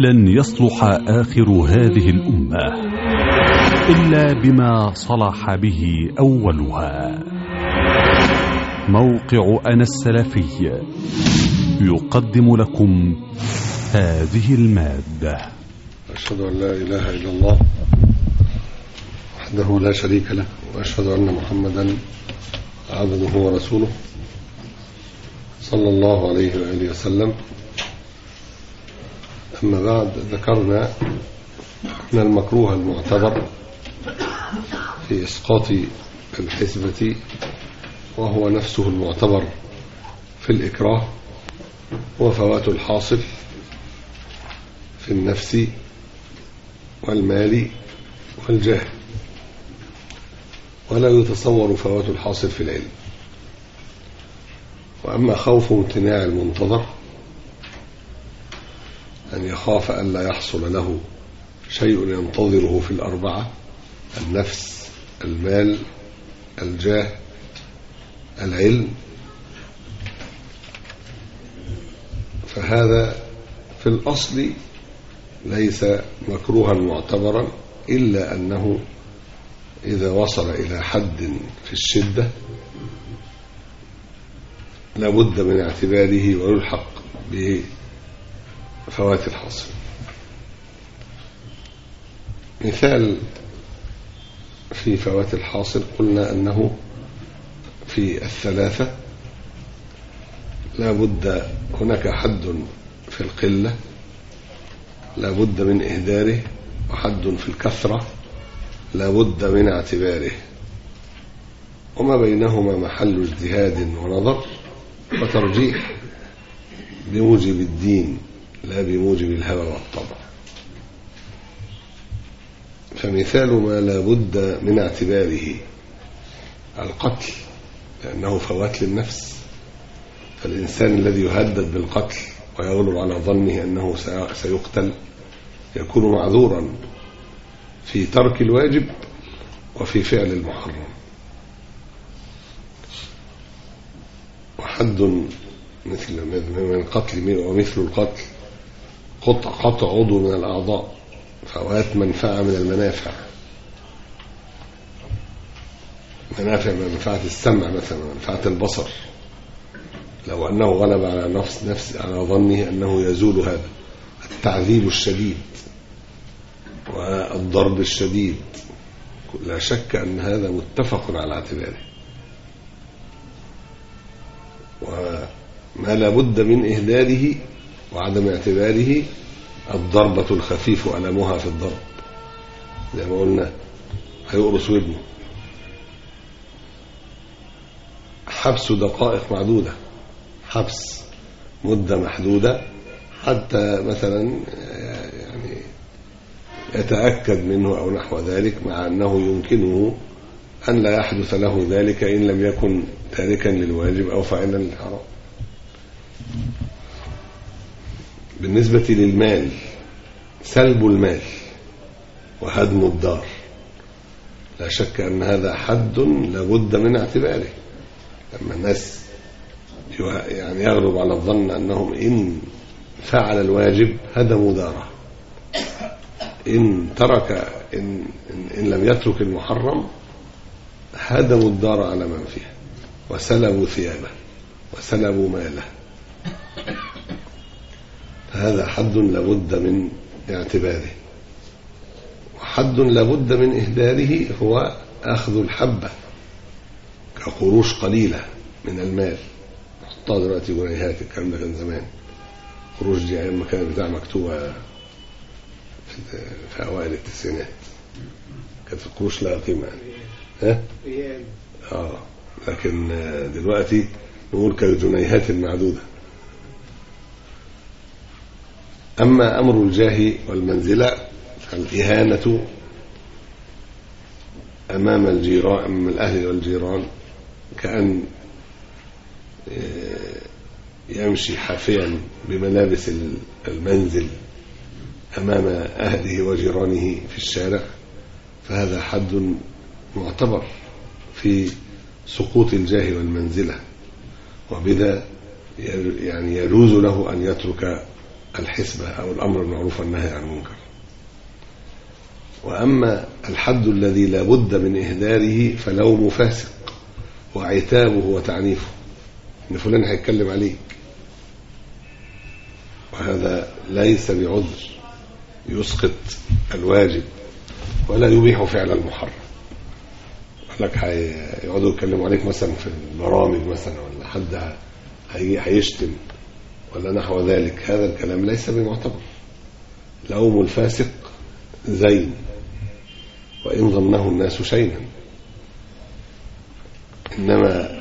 لن يصلح آخر هذه الأمة إلا بما صلح به أولها موقع أنا السلفي يقدم لكم هذه المادة أشهد أن لا إله إلا الله وحده لا شريك له وأشهد أن محمدا عبده ورسوله صلى الله عليه وآله وسلم أما بعد ذكرنا أن المكروه المعتبر في إسقاط الحسبة وهو نفسه المعتبر في الإكراه وفوات الحاصل في النفس والمال والجاه ولا يتصور فوات الحاصل في العلم وأما خوف امتناع المنتظر أن يخاف أن لا يحصل له شيء ينتظره في الأربعة النفس المال الجاه العلم فهذا في الأصل ليس مكروها معتبرا إلا أنه إذا وصل إلى حد في الشدة لابد من اعتباره ويلحق بفوات الحاصل مثال في فوات الحاصل قلنا أنه في الثلاثة لا بد هناك حد في القلة لا بد من إهداره وحد في الكثرة لا بد من اعتباره وما بينهما محل اجتهاد ونظر وترجيح بموجب الدين لا بموجب الهوى والطبع فمثال ما لا بد من اعتباره القتل لأنه فوات للنفس فالإنسان الذي يهدد بالقتل ويغلب على ظنه أنه سيقتل يكون معذورا في ترك الواجب وفي فعل المحرم وحد مثل من القتل ومثل القتل قطع, قطع عضو من الأعضاء فوات منفعة من المنافع منافع منفعة السمع مثلا منفعة البصر لو أنه غلب على نفس نفس على ظنه أنه يزول هذا التعذيب الشديد والضرب الشديد لا شك أن هذا متفق على اعتباره وما لا بد من إهداره وعدم اعتباره الضربة الخفيف ألمها في الضرب زي ما قلنا هيقرص ودنه حبس دقائق معدودة حبس مدة محدودة حتى مثلا يعني يتأكد منه أو نحو ذلك مع أنه يمكنه أن لا يحدث له ذلك إن لم يكن تاركا للواجب أو فاعلا للحرام بالنسبة للمال سلب المال وهدم الدار لا شك أن هذا حد لابد من اعتباره لما الناس يعني يغلب على الظن أنهم إن فعل الواجب هدموا داره إن ترك إن, إن, إن لم يترك المحرم هدموا الدار على من فيها وسلبوا ثيابه وسلبوا ماله هذا حد لابد من اعتباره وحد لابد من إهداره هو أخذ الحبة كقروش قليلة من المال نحطها دلوقتي جنيهات الكلام ده كان زمان قروش دي أيام ما كانت بتاع مكتوبة في أوائل التسعينات كانت القروش لها قيمة ها؟ اه لكن دلوقتي نقول كالجنيهات المعدودة أما أمر الجاه والمنزلة فالإهانة أمام الجيران أمام الأهل والجيران كأن يمشي حافيا بملابس المنزل أمام أهله وجيرانه في الشارع فهذا حد معتبر في سقوط الجاه والمنزلة وبذا يعني يجوز له أن يترك الحسبة أو الأمر بالمعروف والنهي عن المنكر وأما الحد الذي لا بد من إهداره فلوم فاسق وعتابه وتعنيفه إن فلان هيتكلم عليك وهذا ليس بعذر يسقط الواجب ولا يبيح فعل المحرم لك هيقعدوا يتكلموا عليك مثلا في البرامج مثلا ولا حد هي- هيشتم ولا نحو ذلك هذا الكلام ليس بمعتبر لوم الفاسق زين وإن ظنه الناس شيئا إنما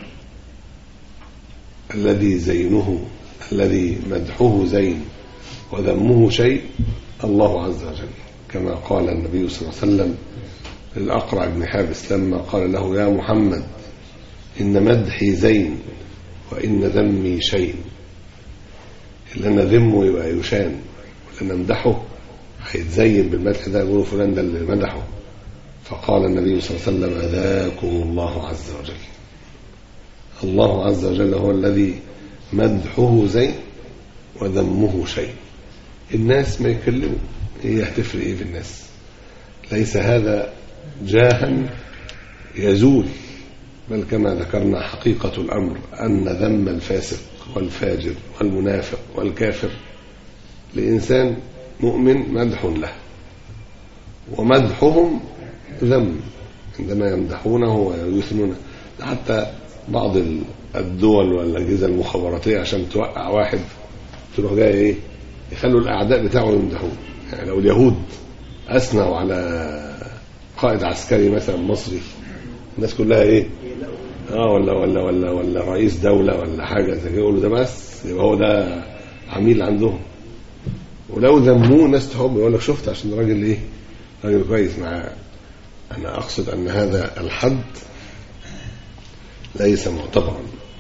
الذي زينه الذي مدحه زين وذمه شيء الله عز وجل كما قال النبي صلى الله عليه وسلم للأقرع بن حابس لما قال له يا محمد إن مدحي زين وإن ذمي شيء اللي أنا ذمه يبقى يشان واللي أنا أمدحه هيتزين بالمدح ده يقولوا فلان ده اللي مدحه فقال النبي صلى الله عليه وسلم أذاكم الله عز وجل الله عز وجل هو الذي مدحه زين وذمه شيء الناس ما يكلموا هي هتفرق ايه في الناس ليس هذا جاها يزول بل كما ذكرنا حقيقة الأمر أن ذم الفاسق والفاجر والمنافق والكافر لإنسان مؤمن مدح له ومدحهم ذم عندما يمدحونه ويثنونه حتى بعض الدول والأجهزة المخابراتية عشان توقع واحد تروح جاي ايه يخلوا الأعداء بتاعه يمدحوه يعني لو اليهود أثنوا على قائد عسكري مثلا مصري الناس كلها ايه اه ولا ولا ولا ولا رئيس دولة ولا حاجة زي كده يقولوا ده بس يبقى هو ده عميل عندهم ولو ذموه ناس تحب يقول لك شفت عشان راجل ايه راجل كويس معاه انا اقصد ان هذا الحد ليس معتبرا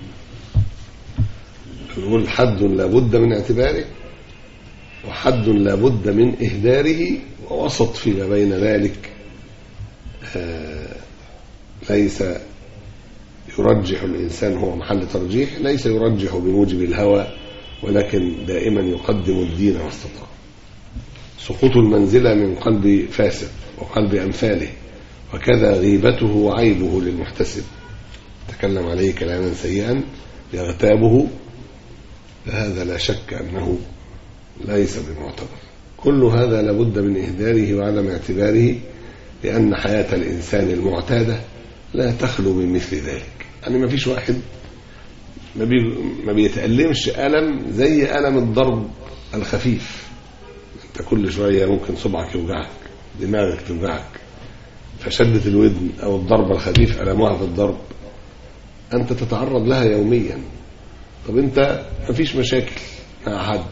نقول حد لابد من اعتباره وحد لابد من إهداره ووسط فيما بين ذلك آه ليس يرجح الإنسان هو محل ترجيح ليس يرجح بموجب الهوى ولكن دائما يقدم الدين ما استطاع سقوط المنزلة من قلب فاسق وقلب أمثاله وكذا غيبته وعيبه للمحتسب تكلم عليه كلاما سيئا يغتابه فهذا لا شك أنه ليس بمعتبر كل هذا لابد من إهداره وعدم اعتباره لأن حياة الإنسان المعتادة لا تخلو من مثل ذلك يعني ما فيش واحد ما, بي ما بيتألمش ألم زي ألم الضرب الخفيف أنت كل شوية ممكن صبعك يوجعك دماغك توجعك فشدة الودن أو الضرب الخفيف ألمها في الضرب أنت تتعرض لها يوميا طب أنت ما فيش مشاكل مع حد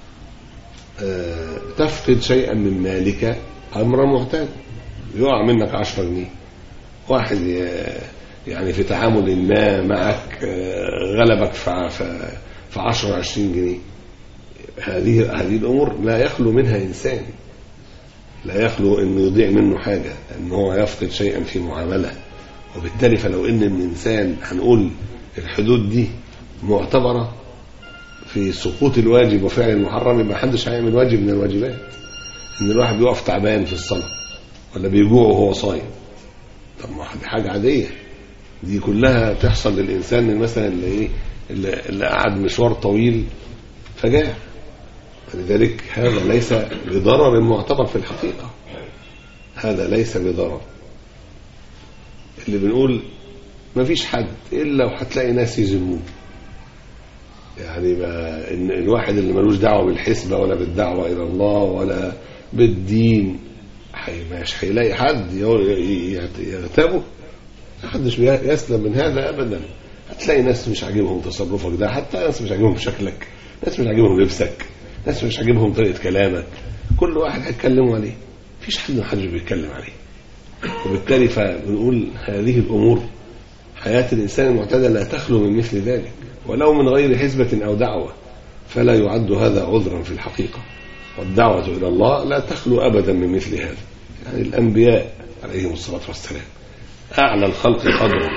أه تفقد شيئا من مالك أمر معتاد يقع منك عشرة جنيه واحد يعني في تعامل ما معك غلبك في عشرة عشرين جنيه هذه هذه الأمور لا يخلو منها إنسان لا يخلو أنه يضيع منه حاجة أنه هو يفقد شيئا في معاملة وبالتالي فلو أن الإنسان هنقول الحدود دي معتبرة في سقوط الواجب وفعل المحرم يبقى محدش هيعمل واجب من الواجبات ان الواحد بيقف تعبان في الصلاه ولا بيجوع وهو صايم طب ما دي حاجه عاديه دي كلها تحصل للانسان مثلا اللي ايه اللي, اللي قعد مشوار طويل فجاع فلذلك هذا ليس بضرر معتبر في الحقيقه هذا ليس بضرر اللي بنقول ما فيش حد الا وهتلاقي ناس يذموه يعني ما إن الواحد اللي ملوش دعوه بالحسبه ولا بالدعوه الى الله ولا بالدين مش هيلاقي حد يغتابه محدش يسلم من هذا ابدا هتلاقي ناس مش عاجبهم تصرفك ده حتى ناس مش عاجبهم شكلك ناس مش عاجبهم لبسك ناس مش عاجبهم طريقه كلامك كل واحد هيتكلموا عليه مفيش حد محدش بيتكلم عليه وبالتالي فبنقول هذه الامور حياه الانسان المعتاده لا تخلو من مثل ذلك ولو من غير حزبة أو دعوة فلا يعد هذا عذرا في الحقيقة والدعوة إلى الله لا تخلو أبدا من مثل هذا يعني الأنبياء عليهم الصلاة والسلام أعلى الخلق قدرا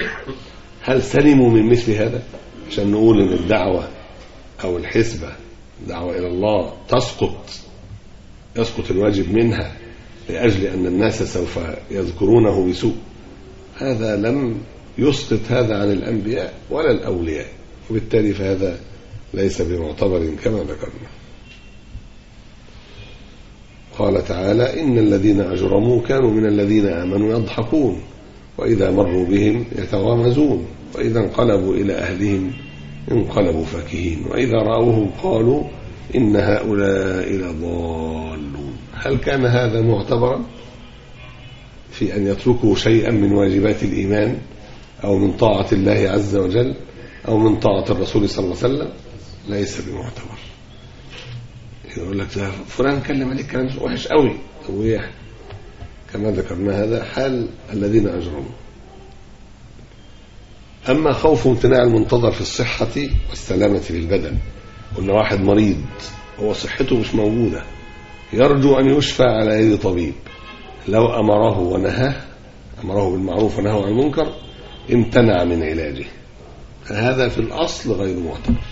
هل سلموا من مثل هذا عشان نقول إن الدعوة أو الحزبة دعوة إلى الله تسقط يسقط الواجب منها لأجل أن الناس سوف يذكرونه بسوء هذا لم يسقط هذا عن الأنبياء ولا الأولياء وبالتالي فهذا ليس بمعتبر كما ذكرنا قال تعالى إن الذين أجرموا كانوا من الذين آمنوا يضحكون وإذا مروا بهم يتغامزون وإذا انقلبوا إلى أهلهم انقلبوا فكهين وإذا رأوهم قالوا إن هؤلاء لضالون هل كان هذا معتبرا في أن يتركوا شيئا من واجبات الإيمان أو من طاعة الله عز وجل أو من طاعة الرسول صلى الله عليه وسلم ليس بمعتبر يقول لك ده فلان كلم عليك كلام وحش قوي طب وإيه كما ذكرنا هذا حال الذين أجرموا أما خوف امتناع المنتظر في الصحة والسلامة للبدن قلنا واحد مريض هو صحته مش موجودة يرجو أن يشفى على يد طبيب لو أمره ونهاه أمره بالمعروف ونهاه عن المنكر امتنع من علاجه فهذا في الأصل غير معتبر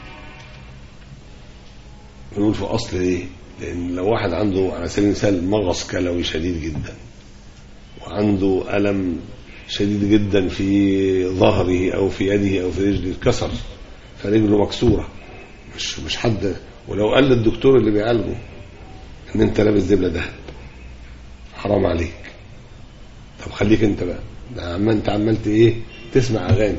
بنقول في أصل إيه لأن لو واحد عنده على سبيل المثال مغص كلوي شديد جدا وعنده ألم شديد جدا في ظهره أو في يده أو في رجله اتكسر فرجله مكسورة مش مش حد ولو قال للدكتور اللي بيعالجه ان انت لابس دبله دهب حرام عليك طب خليك انت بقى ده عمال انت عملت ايه تسمع اغاني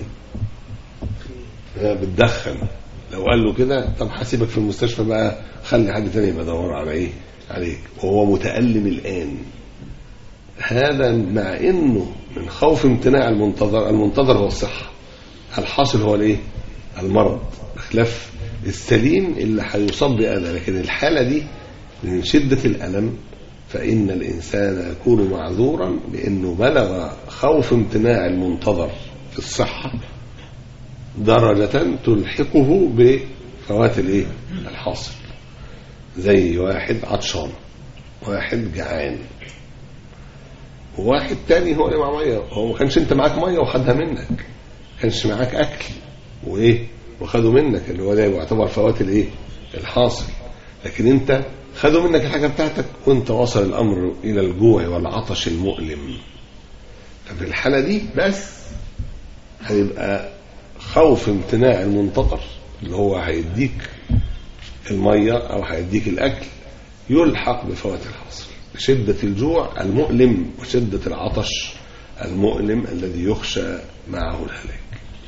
بتدخن لو قال له كده طب هسيبك في المستشفى بقى خلي حد تاني يبقى يدور على ايه عليك وهو متألم الآن هذا مع انه من خوف امتناع المنتظر المنتظر هو الصحة الحاصل هو الايه المرض بخلاف السليم اللي هيصاب بأذى لكن الحالة دي من شدة الألم فإن الإنسان يكون معذورا بأنه بلغ خوف امتناع المنتظر في الصحة درجة تلحقه بفوات الايه الحاصل زي واحد عطشان واحد جعان وواحد تاني هو اللي مع ميه هو ما كانش انت معاك ميه وخدها منك ما كانش معاك اكل وايه وخدوا منك اللي هو ده يعتبر فوات الايه الحاصل لكن انت خدوا منك الحاجه بتاعتك وانت وصل الامر الى الجوع والعطش المؤلم ففي الحاله دي بس هيبقى خوف امتناع المنتظر اللي هو هيديك الميه او هيديك الاكل يلحق بفوات الحاصل بشده الجوع المؤلم وشده العطش المؤلم الذي يخشى معه الهلاك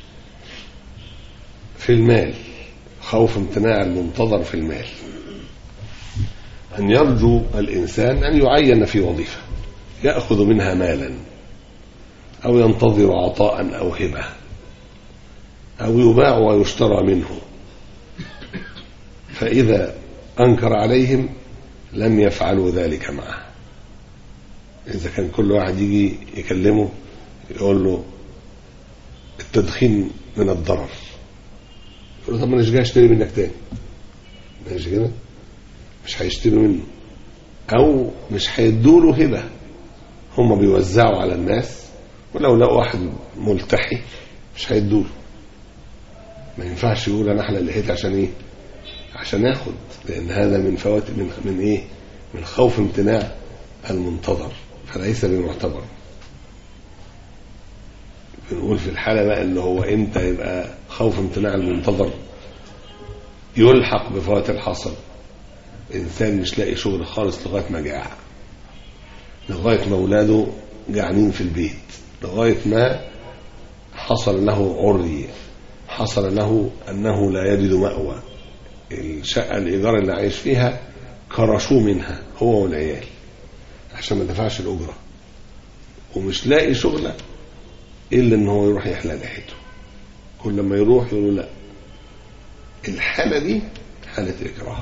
في المال خوف امتناع المنتظر في المال أن يرجو الإنسان أن يعين في وظيفة يأخذ منها مالا أو ينتظر عطاء أو هبة أو يباع ويشترى منه فإذا أنكر عليهم لم يفعلوا ذلك معه إذا كان كل واحد يجي يكلمه يقول له التدخين من الضرر يقول له طب ما انا جاي اشتري منك تاني ماشي كده مش هيشتروا منه او مش هيدوا له هبه هم بيوزعوا على الناس ولو لقوا واحد ملتحي مش هيدوا له ما ينفعش يقول انا احلى لقيت عشان ايه عشان اخد لان هذا من فوات من من ايه من خوف امتناع المنتظر فليس بمعتبر بنقول في الحاله بقى اللي هو امتى يبقى خوف امتناع المنتظر يلحق بفوات الحصل انسان مش لاقي شغل خالص لغايه ما جاع لغايه ما اولاده جعانين في البيت لغايه ما حصل له عري حصل له انه لا يجد مأوى الشقه الايجار اللي عايش فيها كرشوه منها هو والعيال عشان ما دفعش الاجره ومش لاقي شغله الا ان هو يروح يحلق لحيته كل ما يروح يقول له لا الحاله دي حاله اكراه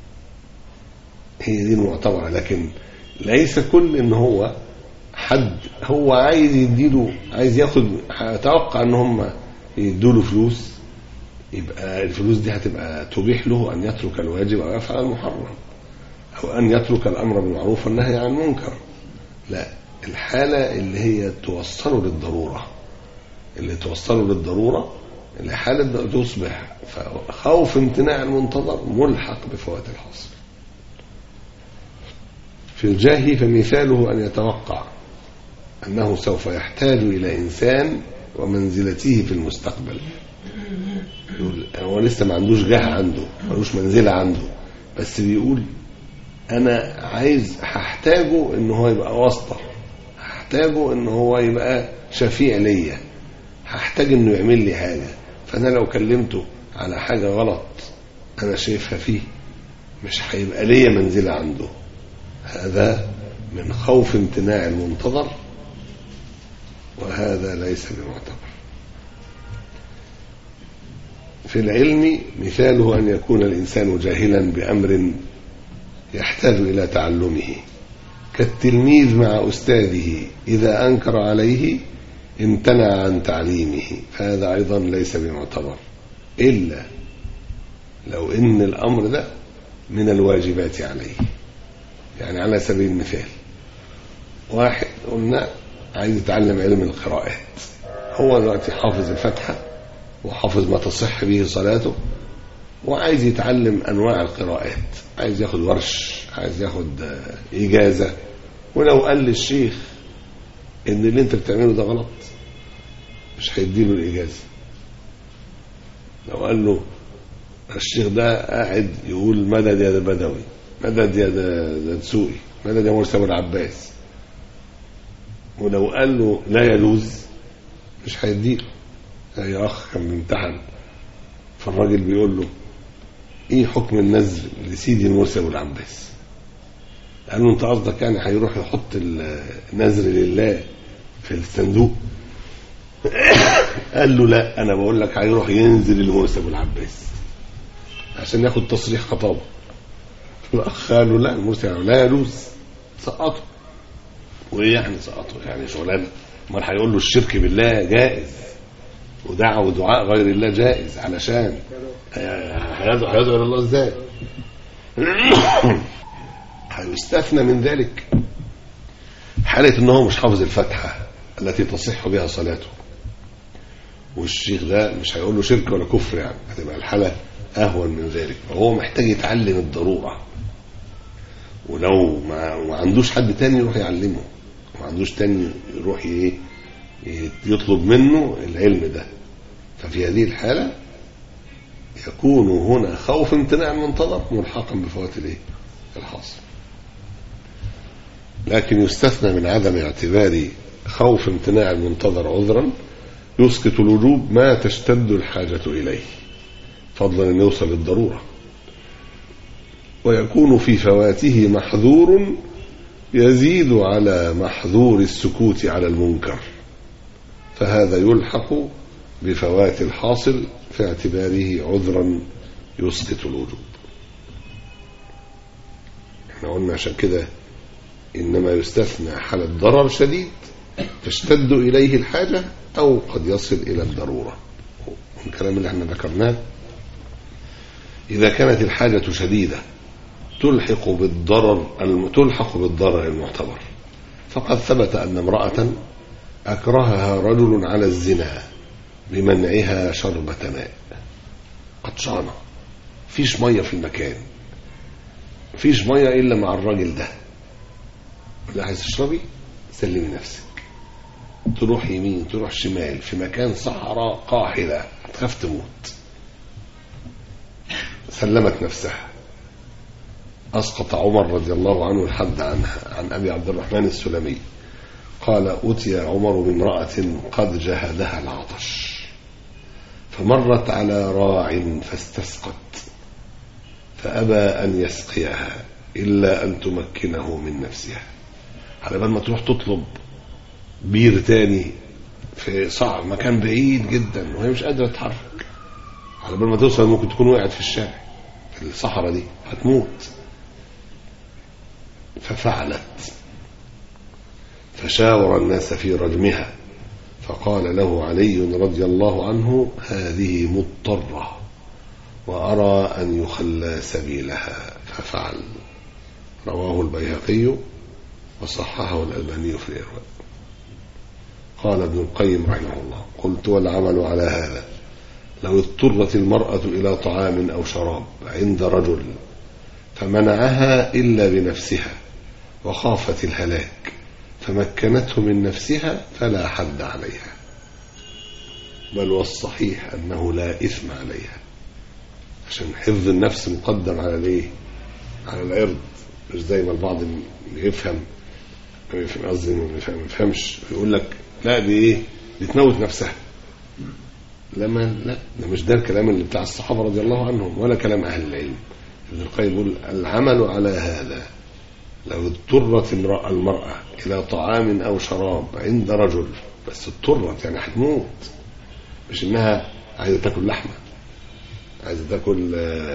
هي دي المعتبره لكن ليس كل ان هو حد هو عايز يديله عايز ياخد اتوقع ان هم يدوا له فلوس يبقى الفلوس دي هتبقى تبيح له ان يترك الواجب او يفعل المحرم او ان يترك الامر بالمعروف والنهي عن المنكر لا الحاله اللي هي توصله للضروره اللي توصله للضروره لحالة تصبح خوف امتناع المنتظر ملحق بفوات الحاصل في الجاهي فمثاله أن يتوقع أنه سوف يحتاج إلى إنسان ومنزلته في المستقبل يقول هو لسه ما عندوش جاه عنده ملوش منزلة عنده بس بيقول أنا عايز هحتاجه إن هو يبقى واسطة هحتاجه إن هو يبقى شفيع ليا هحتاج إنه يعمل لي حاجة فأنا لو كلمته على حاجة غلط أنا شايفها فيه مش هيبقى ليا منزلة عنده هذا من خوف امتناع المنتظر وهذا ليس بمعتبر في العلم مثاله أن يكون الإنسان جاهلا بأمر يحتاج إلى تعلمه كالتلميذ مع أستاذه إذا أنكر عليه امتنع عن تعليمه فهذا أيضا ليس بمعتبر إلا لو إن الأمر ده من الواجبات عليه يعني على سبيل المثال واحد قلنا عايز يتعلم علم القراءات هو دلوقتي حافظ الفاتحة وحافظ ما تصح به صلاته وعايز يتعلم أنواع القراءات عايز ياخد ورش عايز ياخد إجازة ولو قال للشيخ إن اللي أنت بتعمله ده غلط مش هيديله الإجازة لو قال له الشيخ ده قاعد يقول مدد يا بدوي مدد يا دسوقي مدد يا مرسى العباس ولو قال له لا يجوز مش هيديله زي اخ كان بيمتحن فالراجل بيقول له ايه حكم النذر لسيدي المرسي ابو العباس قال له انت قصدك يعني هيروح يحط النذر لله في الصندوق قال له لا انا بقول لك هيروح ينزل المرسي ابو العباس عشان ياخد تصريح خطابه الاخ قال له لا المرسي لا يجوز سقطه وايه يعني سقطه يعني شغلانه امال هيقول له الشرك بالله جائز ودعوة ودعاء غير الله جائز علشان هيدعو هيدعو الى الله ازاي هيستثنى من ذلك حالة ان هو مش حافظ الفاتحة التي تصح بها صلاته والشيخ ده مش هيقول له شرك ولا كفر يعني هتبقى الحالة اهون من ذلك فهو محتاج يتعلم الضرورة ولو ما, ما عندوش حد تاني يروح يعلمه ما عندوش تاني يروح ايه يطلب منه العلم ده ففي هذه الحالة يكون هنا خوف امتناع المنتظر ملحقا بفوات الايه الحاصل لكن يستثنى من عدم اعتبار خوف امتناع المنتظر عذرا يسقط الوجوب ما تشتد الحاجة إليه فضلا أن يوصل للضرورة ويكون في فواته محذور يزيد على محذور السكوت على المنكر فهذا يلحق بفوات الحاصل في اعتباره عذرا يسقط الوجوب احنا قلنا عشان كده انما يستثنى حالة ضرر شديد تشتد اليه الحاجة او قد يصل الى الضرورة الكلام اللي احنا ذكرناه اذا كانت الحاجة شديدة تلحق بالضرر تلحق بالضرر المعتبر فقد ثبت ان امرأة أكرهها رجل على الزنا بمنعها شربة ماء قطشانة فيش مية في المكان فيش مية إلا مع الراجل ده لا عايز تشربي سلمي نفسك تروح يمين تروح شمال في مكان صحراء قاحلة تخاف تموت سلمت نفسها أسقط عمر رضي الله عنه الحد عنها عن أبي عبد الرحمن السلمي قال أتي عمر بامرأة قد جهدها العطش فمرت على راع فاستسقت فأبى أن يسقيها إلا أن تمكنه من نفسها على بال ما تروح تطلب بير تاني في صعب مكان بعيد جدا وهي مش قادرة تتحرك على بال ما توصل ممكن تكون وقعت في الشارع في الصحراء دي هتموت ففعلت فشاور الناس في رجمها فقال له علي رضي الله عنه هذه مضطرة وأرى أن يخلى سبيلها ففعل رواه البيهقي وصححه الألباني في الإرواء قال ابن القيم رحمه الله قلت والعمل على هذا لو اضطرت المرأة إلى طعام أو شراب عند رجل فمنعها إلا بنفسها وخافت الهلاك فمكنته من نفسها فلا حد عليها بل والصحيح أنه لا إثم عليها عشان حفظ النفس مقدم على الايه على العرض مش زي ما البعض يفهم قصدي ما يفهمش يقول لك لا دي ايه دي تموت نفسها لما لا ده مش ده الكلام اللي بتاع الصحابه رضي الله عنهم ولا كلام اهل العلم ابن القيم يقول العمل على هذا لو اضطرت المرأة إلى طعام أو شراب عند رجل بس اضطرت يعني هتموت مش إنها عايزة تاكل لحمة عايزة تاكل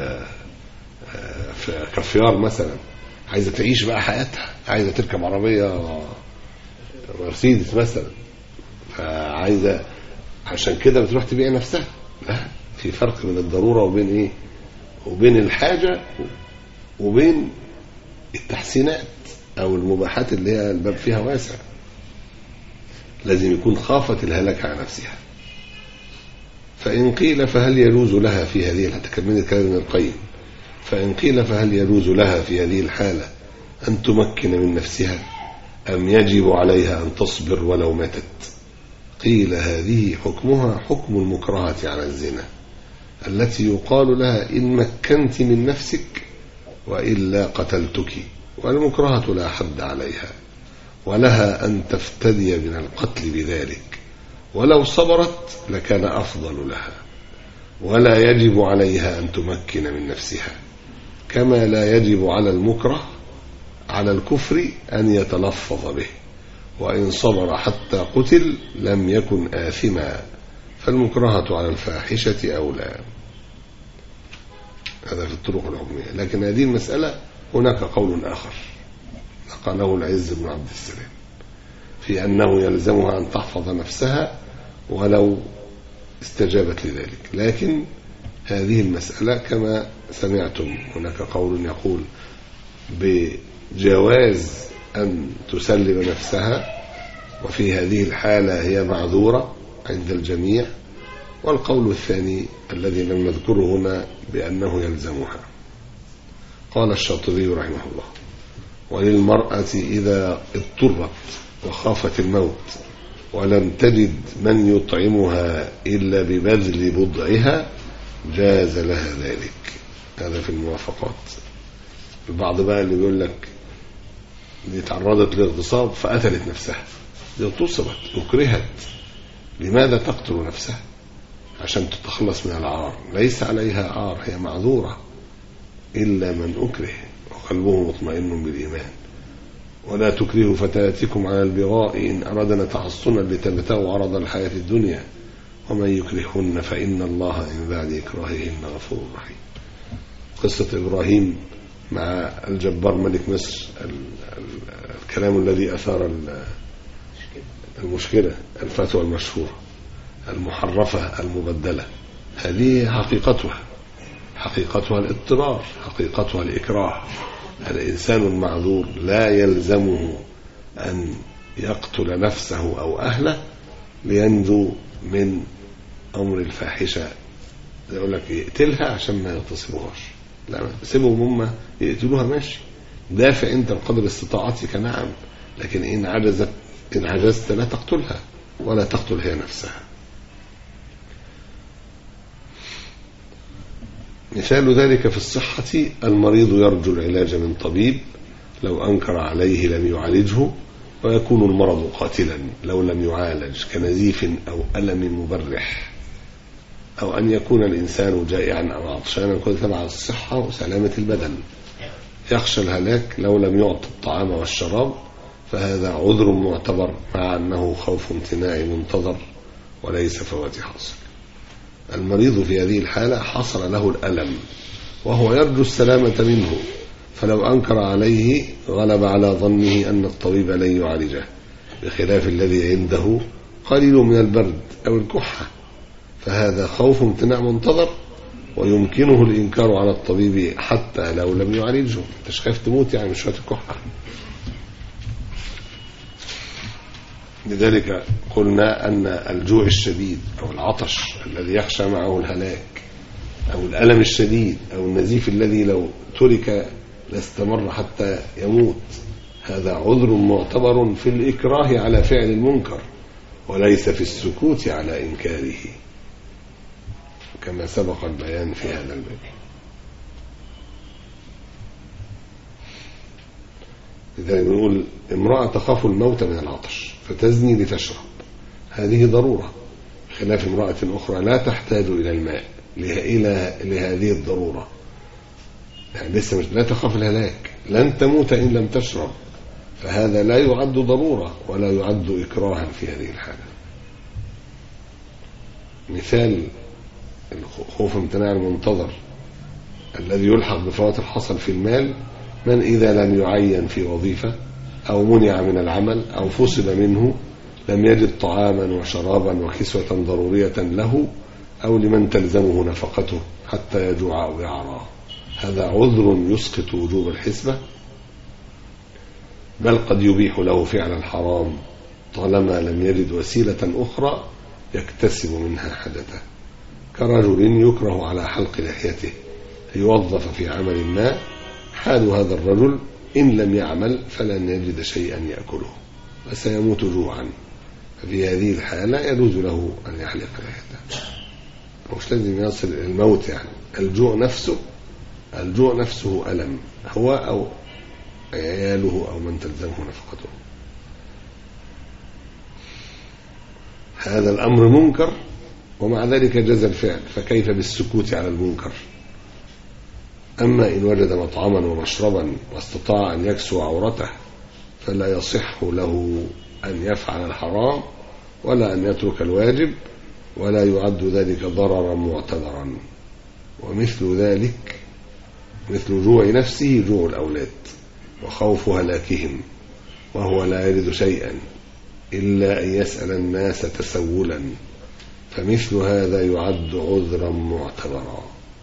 كافيار مثلا عايزة تعيش بقى حياتها عايزة تركب عربية مرسيدس مثلا فعايزة عشان كده بتروح تبيع نفسها لا في فرق بين الضرورة وبين ايه وبين الحاجة وبين التحسينات او المباحات اللي هي الباب فيها واسع لازم يكون خافت الهلاك على نفسها فإن قيل فهل يجوز لها في هذه تكمل الكلام ابن القيم فإن قيل فهل يجوز لها في هذه الحالة أن تمكن من نفسها أم يجب عليها أن تصبر ولو ماتت قيل هذه حكمها حكم المكرهة على الزنا التي يقال لها إن مكنت من نفسك وإلا قتلتك والمكرهة لا حد عليها ولها أن تفتدي من القتل بذلك ولو صبرت لكان أفضل لها ولا يجب عليها أن تمكن من نفسها كما لا يجب على المكره على الكفر أن يتلفظ به وإن صبر حتى قتل لم يكن آثما فالمكرهة على الفاحشة أولى هذا في الطرق الحكمية لكن هذه المسألة هناك قول آخر نقله العز بن عبد السلام في أنه يلزمها أن تحفظ نفسها ولو استجابت لذلك لكن هذه المسألة كما سمعتم هناك قول يقول بجواز أن تسلم نفسها وفي هذه الحالة هي معذورة عند الجميع والقول الثاني الذي لم نذكره هنا بأنه يلزمها قال الشاطبي رحمه الله وللمرأة إذا اضطرت وخافت الموت ولم تجد من يطعمها إلا ببذل بضعها جاز لها ذلك هذا في الموافقات البعض بقى اللي بيقول لك دي تعرضت لاغتصاب فقتلت نفسها دي اغتصبت اكرهت لماذا تقتل نفسها عشان تتخلص من العار ليس عليها عار هي معذورة إلا من أكره وقلبه مطمئن بالإيمان ولا تكرهوا فتياتكم على البغاء إن أردنا تحصنا لتبتغوا عرض الحياة الدنيا ومن يكرهن فإن الله من بعد إكراههن غفور رحيم قصة إبراهيم مع الجبار ملك مصر الكلام الذي أثار المشكلة الفتوى المشهورة المحرفة المبدلة هذه حقيقتها حقيقتها الاضطرار حقيقتها الإكراه الإنسان المعذور لا يلزمه أن يقتل نفسه أو أهله لينجو من أمر الفاحشة يقول لك يقتلها عشان ما يغتصبوهاش لا سيبهم هم يقتلوها ماشي دافع انت بقدر استطاعتك نعم لكن ان عجزت ان عجزت لا تقتلها ولا تقتل هي نفسها مثال ذلك في الصحة المريض يرجو العلاج من طبيب لو أنكر عليه لم يعالجه ويكون المرض قاتلا لو لم يعالج كنزيف أو ألم مبرح أو أن يكون الإنسان جائعا أو عطشانا كل تبع الصحة وسلامة البدن يخشى الهلاك لو لم يعطى الطعام والشراب فهذا عذر معتبر مع أنه خوف امتناع منتظر وليس فوات حاصل المريض في هذه الحالة حصل له الألم وهو يرجو السلامة منه فلو أنكر عليه غلب على ظنه أن الطبيب لن يعالجه بخلاف الذي عنده قليل من البرد أو الكحة فهذا خوف امتناع منتظر ويمكنه الإنكار على الطبيب حتى لو لم يعالجه مش خايف تموت يعني مش شوية الكحة لذلك قلنا أن الجوع الشديد أو العطش الذي يخشى معه الهلاك أو الألم الشديد أو النزيف الذي لو ترك لاستمر حتى يموت هذا عذر معتبر في الإكراه على فعل المنكر وليس في السكوت على إنكاره كما سبق البيان في هذا الباب لذلك نقول امرأة تخاف الموت من العطش فتزني لتشرب هذه ضرورة خلاف امرأة أخرى لا تحتاج إلى الماء إلى لهذه الضرورة يعني لسه مش لا تخاف الهلاك لن تموت إن لم تشرب فهذا لا يعد ضرورة ولا يعد إكراها في هذه الحالة مثال خوف امتناع المنتظر الذي يلحق بفوات الحصل في المال من إذا لم يعين في وظيفة أو منع من العمل أو فصل منه لم يجد طعاما وشرابا وكسوة ضرورية له أو لمن تلزمه نفقته حتى يجوع أو يعرى هذا عذر يسقط وجوب الحسبة بل قد يبيح له فعل الحرام طالما لم يجد وسيلة أخرى يكتسب منها حدثه كرجل يكره على حلق لحيته ليوظف في عمل ما حال هذا الرجل إن لم يعمل فلن يجد شيئا يأكله فسيموت جوعا ففي هذه الحالة يجوز له أن يحلق لحيته مش لازم يصل إلى الموت يعني الجوع نفسه الجوع نفسه ألم هو أو عياله أو من تلزمه نفقته هذا الأمر منكر ومع ذلك جاز الفعل فكيف بالسكوت على المنكر أما إن وجد مطعما ومشربا واستطاع أن يكسو عورته فلا يصح له أن يفعل الحرام ولا أن يترك الواجب ولا يعد ذلك ضررا معتبرا ومثل ذلك مثل جوع نفسه جوع الأولاد وخوف هلاكهم وهو لا يجد شيئا إلا أن يسأل الناس تسولا فمثل هذا يعد عذرا معتبرا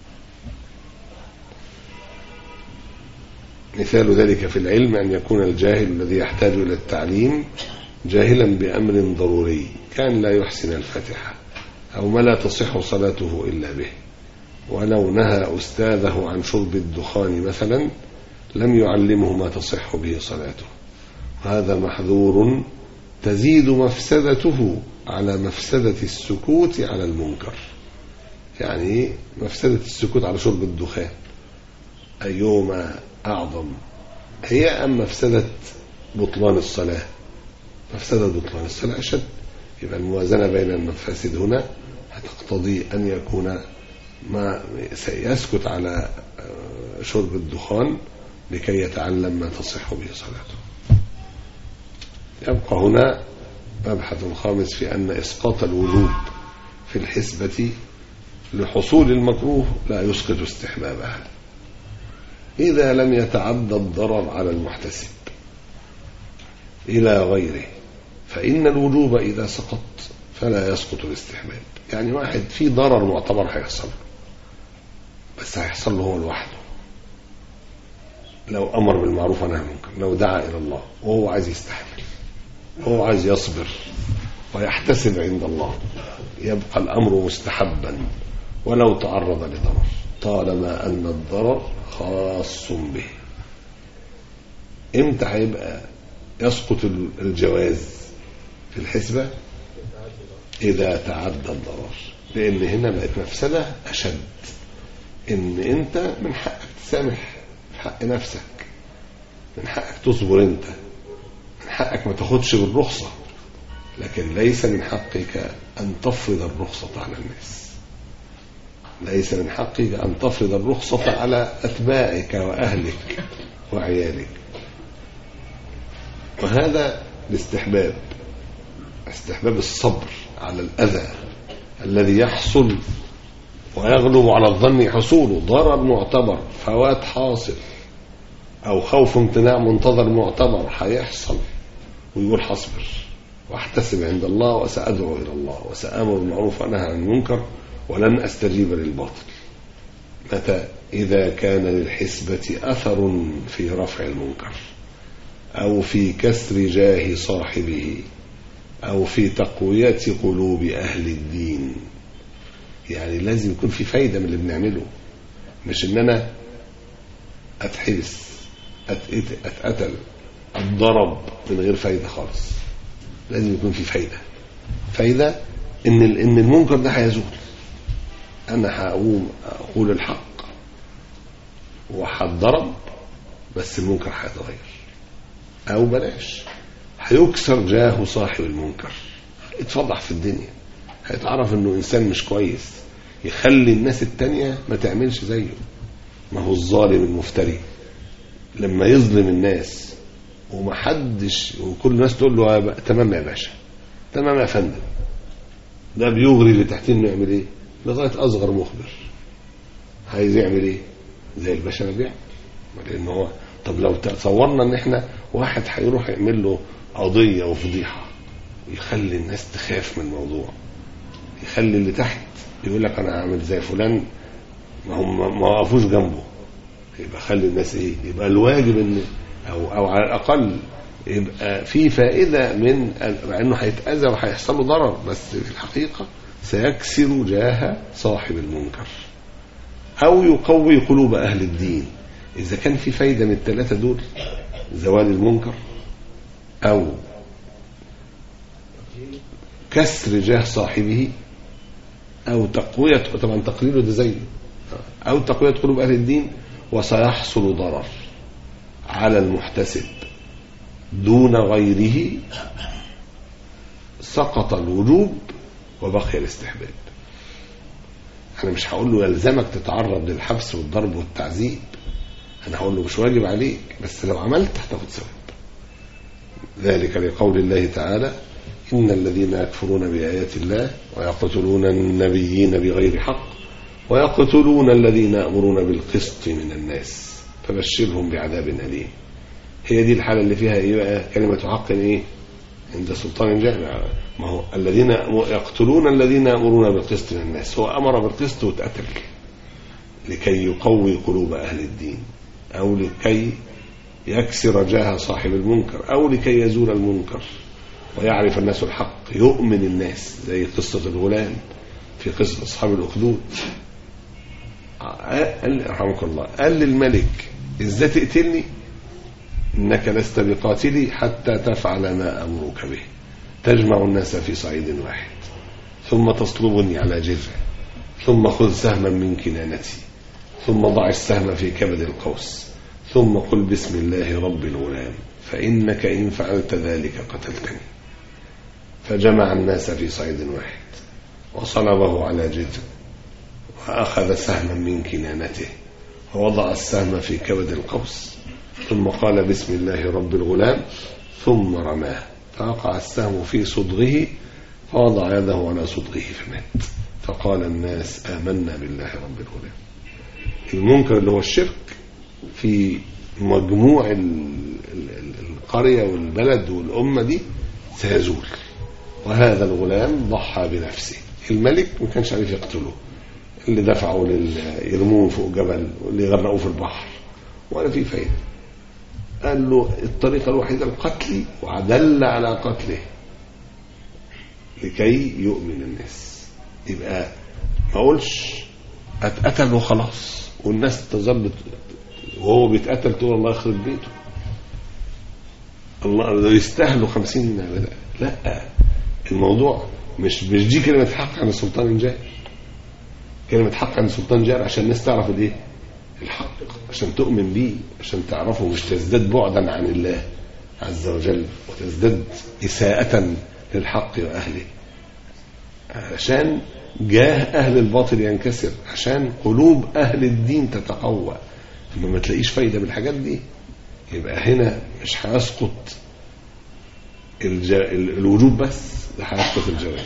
مثال ذلك في العلم أن يكون الجاهل الذي يحتاج إلى التعليم جاهلا بأمر ضروري كان لا يحسن الفاتحة أو ما لا تصح صلاته إلا به ولو نهى أستاذه عن شرب الدخان مثلا لم يعلمه ما تصح به صلاته هذا محذور تزيد مفسدته على مفسدة السكوت على المنكر يعني مفسدة السكوت على شرب الدخان أيهما أعظم هي أم مفسدة بطلان الصلاة مفسدة بطلان الصلاة أشد يبقى الموازنة بين المفاسد هنا هتقتضي أن يكون ما سيسكت على شرب الدخان لكي يتعلم ما تصح به صلاته يبقى هنا مبحث خامس في أن إسقاط الوجوب في الحسبة لحصول المكروه لا يسقط استحبابها إذا لم يتعدى الضرر على المحتسب إلى غيره فإن الوجوب إذا سقط فلا يسقط الاستحباب يعني واحد في ضرر معتبر هيحصل بس هيحصل له هو لوحده لو أمر بالمعروف ونهى عن المنكر لو دعا إلى الله وهو عايز يستحمل وهو عايز يصبر ويحتسب عند الله يبقى الأمر مستحبا ولو تعرض لضرر طالما أن الضرر خاص به امتى هيبقى يسقط الجواز في الحسبة إذا تعدى الضرر لأن هنا بقت مفسدة أشد إن أنت من حقك تسامح في حق نفسك من حقك تصبر أنت من حقك ما تاخدش بالرخصة لكن ليس من حقك أن تفرض الرخصة على الناس ليس من حقك أن تفرض الرخصة على أتباعك وأهلك وعيالك وهذا الاستحباب استحباب الصبر على الأذى الذي يحصل ويغلب على الظن حصوله ضرر معتبر فوات حاصل أو خوف امتناع منتظر معتبر هيحصل ويقول حصبر واحتسب عند الله وسأدعو إلى الله وسأمر بالمعروف وأنهى عن المنكر ولن أستجيب للباطل متى إذا كان للحسبة أثر في رفع المنكر أو في كسر جاه صاحبه أو في تقوية قلوب أهل الدين يعني لازم يكون في فايدة من اللي بنعمله مش إن أنا أتحبس أتقتل, أتقتل أتضرب من غير فايدة خالص لازم يكون في فايدة فايدة إن ال- إن المنكر ده هيزول أنا هقوم أقول الحق وهتضرب بس المنكر هيتغير أو بلاش هيكسر جاه صاحب المنكر اتفضح في الدنيا هيتعرف انه انسان مش كويس يخلي الناس التانية ما تعملش زيه ما هو الظالم المفتري لما يظلم الناس ومحدش وكل الناس تقول له يا بقى تمام يا باشا تمام يا فندم ده بيغري اللي تحتيه انه يعمل ايه لغايه اصغر مخبر عايز يعمل ايه زي الباشا ما بيعمل لان هو طب لو تصورنا ان احنا واحد هيروح يعمل له قضيه وفضيحه يخلي الناس تخاف من الموضوع يخلي اللي تحت يقول لك انا هعمل زي فلان ما هم ما وقفوش جنبه يبقى خلي الناس ايه يبقى الواجب ان او او على الاقل يبقى في فائده من مع انه هيتاذى وهيحصل له ضرر بس في الحقيقه سيكسر جاه صاحب المنكر او يقوي قلوب اهل الدين اذا كان في فايده من الثلاثه دول زوال المنكر او كسر جاه صاحبه او تقويه طبعا تقليله ده زيه او تقويه قلوب اهل الدين وسيحصل ضرر على المحتسب دون غيره سقط الوجوب وبقي الاستحباب انا مش هقول له يلزمك تتعرض للحبس والضرب والتعذيب انا هقول له مش واجب عليك بس لو عملت هتاخد ثواب ذلك لقول الله تعالى إن الذين يكفرون بآيات الله ويقتلون النبيين بغير حق ويقتلون الذين يأمرون بالقسط من الناس فبشرهم بعذاب أليم هي دي الحالة اللي فيها إيه بقى كلمة حق إيه عند سلطان جاهل ما هو الذين يقتلون الذين يأمرون بالقسط من الناس هو أمر بالقسط واتقتل لكي يقوي قلوب أهل الدين أو لكي يكسر جاه صاحب المنكر أو لكي يزول المنكر ويعرف الناس الحق يؤمن الناس زي قصة الغلام في قصة أصحاب الأخدود قال رحمك الله قال للملك ازاي تقتلني إنك لست بقاتلي حتى تفعل ما أمرك به تجمع الناس في صعيد واحد ثم تصلبني على جذع ثم خذ سهما من كنانتي ثم ضع السهم في كبد القوس ثم قل بسم الله رب الغلام فإنك إن فعلت ذلك قتلتني فجمع الناس في صعيد واحد وصلبه على جذع وأخذ سهما من كنانته ووضع السهم في كبد القوس ثم قال بسم الله رب الغلام ثم رماه فوقع السهم في صدغه فوضع يده على صدغه فمات فقال الناس آمنا بالله رب الغلام المنكر اللي هو الشرك في مجموع القرية والبلد والأمة دي سيزول وهذا الغلام ضحى بنفسه الملك ما كانش عارف يقتله اللي دفعوا يرموه فوق جبل واللي يغرقوه في البحر ولا في فايدة قال له الطريقة الوحيدة القتل وعدل على قتله لكي يؤمن الناس يبقى ما اقولش اتقتل وخلاص والناس تظل وهو بيتقتل تقول الله يخرب بيته الله يستاهلوا خمسين لا الموضوع مش مش دي كلمة حق عن السلطان جائر كلمة حق عن السلطان جائر عشان الناس تعرف الايه الحق عشان تؤمن بيه عشان تعرفه مش تزداد بعدا عن الله عز وجل وتزداد إساءة للحق وأهله عشان جاه أهل الباطل ينكسر عشان قلوب أهل الدين تتقوى لما ما تلاقيش فايدة بالحاجات دي يبقى هنا مش هيسقط الج... الوجوب بس ده هيسقط الجواز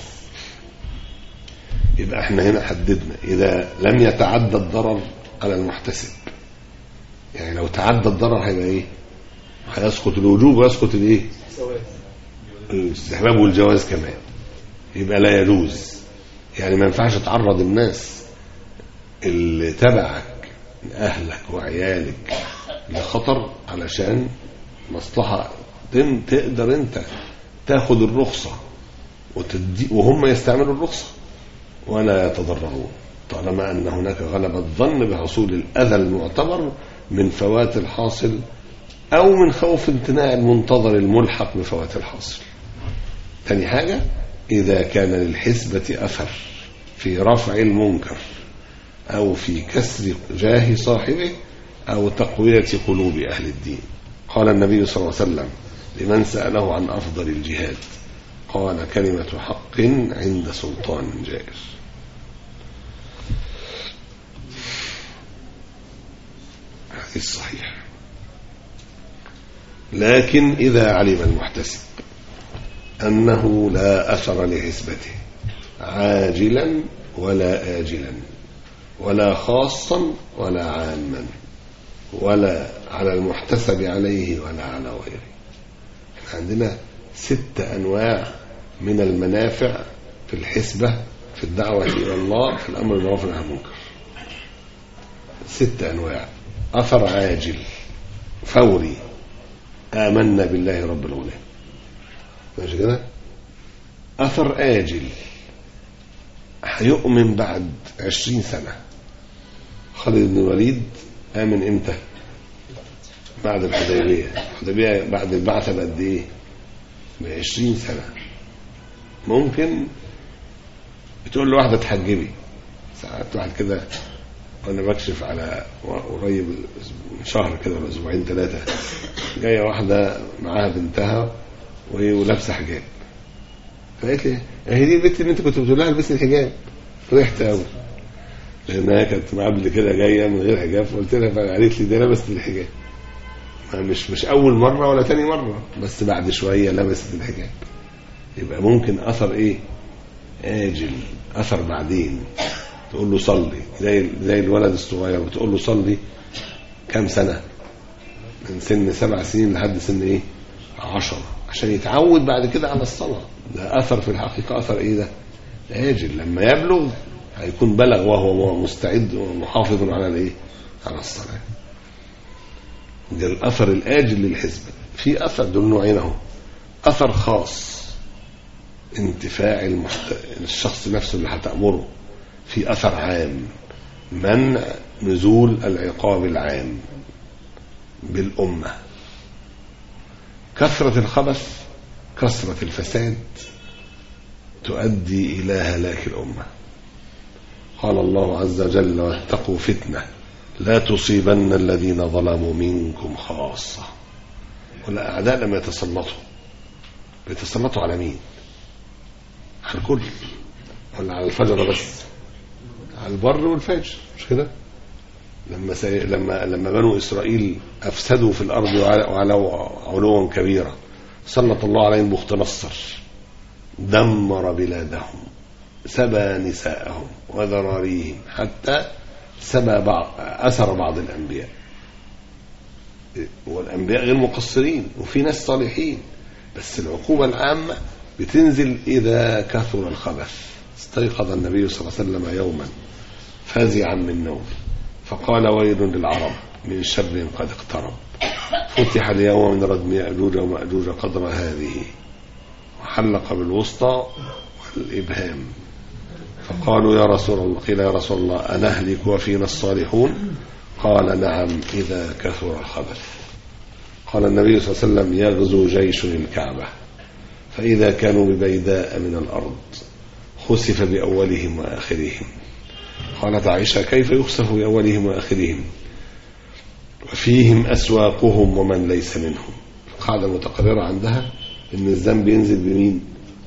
يبقى احنا هنا حددنا إذا لم يتعدى الضرر على المحتسب يعني لو تعدى الضرر هيبقى ايه هيسقط الوجوب ويسقط الايه الاستحباب والجواز كمان يبقى لا يجوز يعني ما ينفعش تعرض الناس اللي تبعك اهلك وعيالك لخطر علشان مصلحة تقدر انت تاخد الرخصة وتدي وهم يستعملوا الرخصة ولا يتضررون طالما أن هناك غلبة ظن بحصول الأذى المعتبر من فوات الحاصل أو من خوف امتناع المنتظر الملحق بفوات الحاصل تاني حاجة إذا كان للحسبة أثر في رفع المنكر أو في كسر جاه صاحبه أو تقوية قلوب أهل الدين قال النبي صلى الله عليه وسلم لمن سأله عن أفضل الجهاد قال كلمة حق عند سلطان جائر حديث صحيح لكن إذا علم المحتسب أنه لا أثر لحسبته عاجلا ولا آجلا ولا خاصا ولا عاما ولا على المحتسب عليه ولا على غيره احنا عندنا ست أنواع من المنافع في الحسبة في الدعوة إلى الله في الأمر بالمعروف والنهي عن المنكر ست أنواع أثر عاجل فوري آمنا بالله رب الغلام ماشي كده أثر آجل هيؤمن بعد عشرين سنة خالد بن الوليد آمن إمتى بعد الحديبية الحديبية بعد البعثة بقد إيه بعشرين سنة ممكن بتقول له واحدة تحجبي ساعات واحد كده وانا بكشف على قريب من شهر كده ولا اسبوعين ثلاثه جايه واحده معاها بنتها وهي ولابسه حجاب فقالت لي هي دي البنت اللي انت كنت بتقول لها البسي الحجاب فرحت قوي لانها كانت قبل كده جايه من غير حجاب فقلت لها فقالت لي ده لبست الحجاب ما مش مش اول مره ولا تاني مره بس بعد شويه لبست الحجاب يبقى ممكن اثر ايه اجل اثر بعدين تقول له صلي زي زي الولد الصغير بتقول له صلي كام سنه من سن سبع سنين لحد سن ايه عشرة عشان يتعود بعد كده على الصلاة ده أثر في الحقيقة أثر إيه ده آجل لما يبلغ هيكون بلغ وهو مستعد ومحافظ على الإيه على الصلاة ده الأثر الآجل للحزب في أثر دول نوعين أهو أثر خاص انتفاع المحت... الشخص نفسه اللي هتأمره في أثر عام منع نزول العقاب العام بالأمة كثرة الخبث كثرة الفساد تؤدي إلى هلاك الأمة قال الله عز وجل واتقوا فتنة لا تصيبن الذين ظلموا منكم خاصة والأعداء لما يتسلطوا بيتسلطوا على مين على الكل ولا على الفجر بس على البر والفجر مش كده لما سي... لما لما بنو اسرائيل افسدوا في الارض وعلوا علوا كبيرا سلط الله عليهم بخت نصر دمر بلادهم سبى نساءهم وذراريهم حتى سبى بعض اثر بعض الانبياء والانبياء غير مقصرين وفي ناس صالحين بس العقوبه العامه بتنزل اذا كثر الخبث استيقظ النبي صلى الله عليه وسلم يوما فازعا من نوم فقال ويل للعرب من شر قد اقترب فتح اليوم من ردم يأجوج ومأجوج قدر هذه وحلق بالوسطى والإبهام فقالوا يا رسول الله قيل يا رسول الله أنهلك وفينا الصالحون قال نعم إذا كثر الخبث قال النبي صلى الله عليه وسلم يغزو جيش الكعبة فإذا كانوا ببيداء من الأرض خسف بأولهم وآخرهم قالت عائشة كيف يخسف بأولهم وآخرهم وفيهم أسواقهم ومن ليس منهم القاعدة المتقررة عندها إن الذنب ينزل بمين